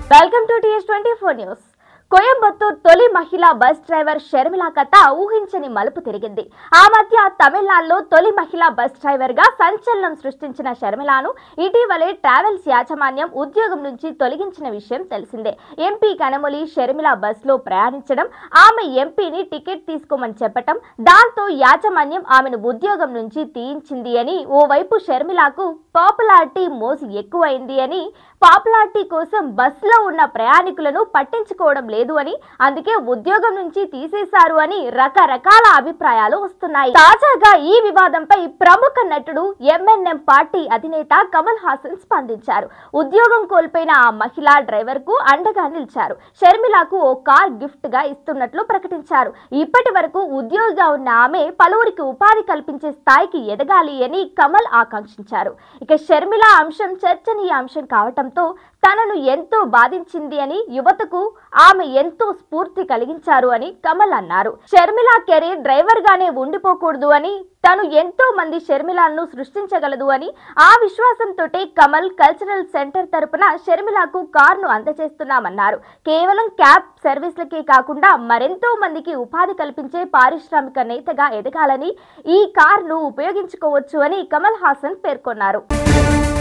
welcome to TS twenty four news Coimbatore తొలి మహిళా bus driver Sharmila కథ ఊహించని మలుపు తిరిగింది ఆ మధ్య తమిళనాడులో తొలి మహిళా బస్ డ్రైవర్ గా సంచలనం సృష్టించిన షర్మిలను ఇటీవలే ట్రావెల్స్ యాజమాన్యం ఉద్యోగం నుంచి తొలగించిన విషయం తెలిసిందే ఎంపీ కనమొలి షర్మిల బస్ లో ప్రయాణించడం ఆమె ఎంపీని టికెట్ తీసుకోమని చెప్పటం దాంతో యాజమాన్యం ఆమెను ఉద్యోగం నుంచి తీయించింది అని ఓవైపు షర్మిలకు పాపులారిటీ మోజు ఎక్కువైంది అని పాపులారిటీ కోసం బస్సులో ఉన్న ప్రయాణికులను పట్టించుకోవడం లేదు అని అందుకే ఉద్యోగం నుంచి తీసేశారు అని రకరకాల అభిప్రాయాలు వస్తున్నాయి తాజాగా ఈ వివాదంపై ప్రముఖ నటుడు ఎంఎన్ఎం పార్టీ అధినేత కమల్ హాసన్ స్పందించారు ఉద్యోగం కోల్పోయిన ఆ మహిళా డ్రైవర్ కు అండగా నిలిచారు షర్మిలకు ఓ కార్ గిఫ్ట్ గా ఇస్తున్నట్లు ప్రకటించారు ఇప్పటి వరకు ఉద్యోగిగా ఉన్న ఆమె పలువురికి ఉపాధి కల్పించే స్థాయికి ఎదగాలి అని కమల్ ఆకాంక్షించారు ఇక షర్మిల అంశం చర్చనీయ అంశం కావటంతో తనను ఎంతో బాధించింది అని యువతకు ఆమె ఎంతో స్ఫూర్తి కలిగించారు అని కమల్ అన్నారు షర్మిల కెరీర్ డ్రైవర్ గానే ఉండిపోకూడదు అని తను ఎంతో మంది షర్మిలాలను సృష్టించగలదు అని ఆ విశ్వాసంతోటే కమల్ కల్చరల్ సెంటర్ తరపున షర్మిలకు కారును అందజేస్తున్నామన్నారు కేవలం క్యాబ్ సర్వీసులకే కాకుండా మరెంతో మందికి ఉపాధి కల్పించే పారిశ్రామిక నేతగా ఎదగాలని ఈ కారును ఉపయోగించుకోవచ్చు అని కమల్ హాసన్ పేర్కొన్నారు